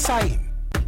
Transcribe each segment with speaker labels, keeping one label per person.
Speaker 1: 90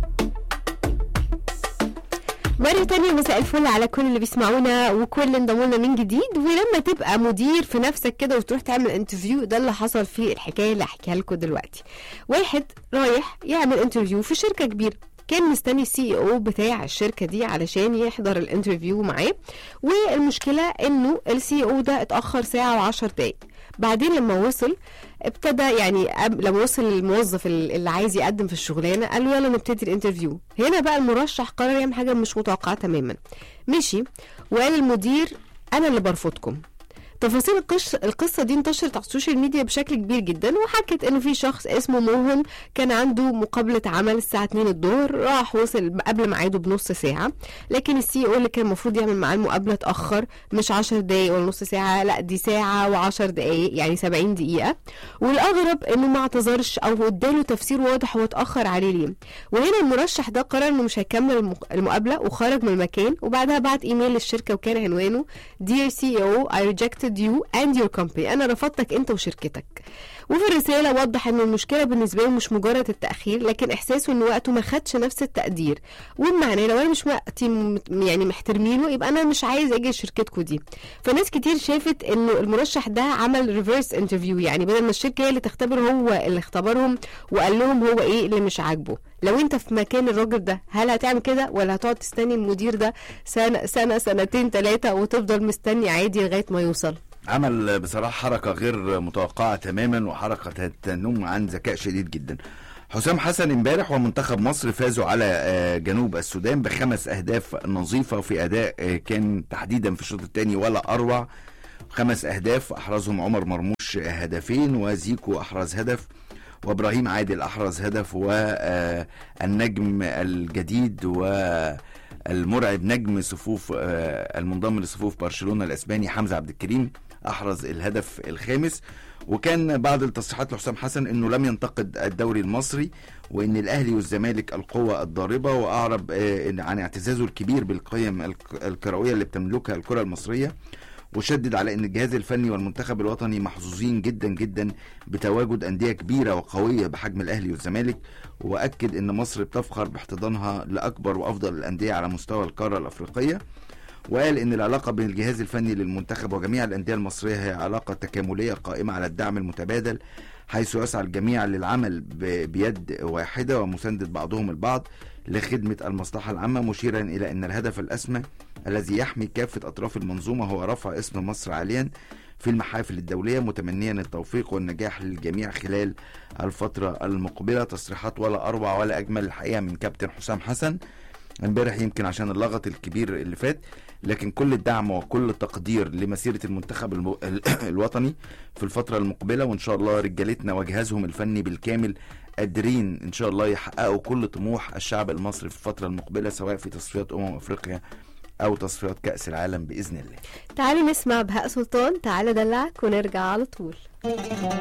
Speaker 2: مرة تانية مساء الفل على كل اللي بيسمعونا وكل اللي انضموا لنا من جديد ولما تبقى مدير في نفسك كده وتروح تعمل انترفيو ده اللي حصل في الحكاية اللي هحكيها لكم دلوقتي واحد رايح يعمل انترفيو في شركة كبيرة كان مستني السي او بتاع الشركه دي علشان يحضر الانترفيو معاه والمشكله انه السي او ده اتاخر ساعه و10 دقايق بعدين لما وصل ابتدى يعني أب- لما وصل الموظف ال- اللي عايز يقدم في الشغلانه قال له يلا نبتدي الانترفيو هنا بقى المرشح قرر يعمل حاجه مش متوقعه تماما مشي وقال المدير انا اللي برفضكم تفاصيل القش... القصة دي انتشرت على السوشيال ميديا بشكل كبير جدا وحكت انه في شخص اسمه موهن كان عنده مقابلة عمل الساعة 2 الظهر راح وصل قبل ميعاده بنص ساعة لكن السي او اللي كان المفروض يعمل معاه المقابلة اتأخر مش 10 دقايق ولا نص ساعة لا دي ساعة و10 دقايق يعني 70 دقيقة والأغرب انه ما اعتذرش او اداله تفسير واضح هو اتأخر عليه ليه وهنا المرشح ده قرر انه مش هيكمل المق- المقابلة وخرج من المكان وبعدها بعت ايميل للشركة وكان عنوانه Dear CEO I rejected you and your company أنا رفضتك أنت وشركتك وفي الرسالة وضح إن المشكلة بالنسبة له مش مجرد التأخير لكن إحساسه إن وقته ما خدش نفس التقدير وبمعنى لو أنا مش وقتي م- يعني محترمينه يبقى أنا مش عايز أجي شركتكم دي فناس كتير شافت إنه المرشح ده عمل ريفرس انترفيو يعني بدل ما الشركة هي اللي تختبر هو اللي اختبرهم وقال لهم هو إيه اللي مش عاجبه لو انت في مكان الراجل ده هل هتعمل كده ولا هتقعد تستني المدير ده سنة سنة سنتين ثلاثة وتفضل مستني عادي لغاية ما يوصل
Speaker 3: عمل بصراحة حركة غير متوقعة تماما وحركة تنم عن ذكاء شديد جدا حسام حسن امبارح ومنتخب مصر فازوا على آه، جنوب السودان بخمس اهداف نظيفة في اداء آه، كان تحديدا في الشوط الثاني ولا اروع خمس اهداف احرزهم عمر مرموش هدفين وزيكو احرز هدف وابراهيم عادل احرز هدف والنجم الجديد والمرعب نجم صفوف آه، المنضم لصفوف برشلونه الاسباني حمزه عبد الكريم احرز الهدف الخامس وكان بعض التصريحات لحسام حسن انه لم ينتقد الدوري المصري وان الاهلي والزمالك القوه الضاربه واعرب آه، إن- عن اعتزازه الكبير بالقيم الك- الكرويه اللي بتملكها الكره المصريه وشدد على ان الجهاز الفني والمنتخب الوطني محظوظين جدا جدا بتواجد انديه كبيره وقويه بحجم الاهلي والزمالك واكد ان مصر بتفخر باحتضانها لاكبر وافضل الانديه على مستوى القاره الافريقيه وقال ان العلاقه بين الجهاز الفني للمنتخب وجميع الانديه المصريه هي علاقه تكامليه قائمه على الدعم المتبادل حيث يسعى الجميع للعمل ب- بيد واحده ومسانده بعضهم البعض لخدمه المصلحه العامه مشيرا الى ان الهدف الاسمى الذي يحمي كافه اطراف المنظومه هو رفع اسم مصر عاليا في المحافل الدوليه متمنيا التوفيق والنجاح للجميع خلال الفتره المقبله تصريحات ولا اروع ولا اجمل الحقيقه من كابتن حسام حسن امبارح يمكن عشان اللغط الكبير اللي فات لكن كل الدعم وكل التقدير لمسيرة المنتخب الم... ال- الوطني في الفترة المقبلة وإن شاء الله رجالتنا وجهازهم الفني بالكامل قادرين إن شاء الله يحققوا كل طموح الشعب المصري في الفترة المقبلة سواء في تصفيات أمم أفريقيا أو تصفيات كأس العالم بإذن الله
Speaker 2: تعالوا نسمع بهاء سلطان تعالى دلعك ونرجع على طول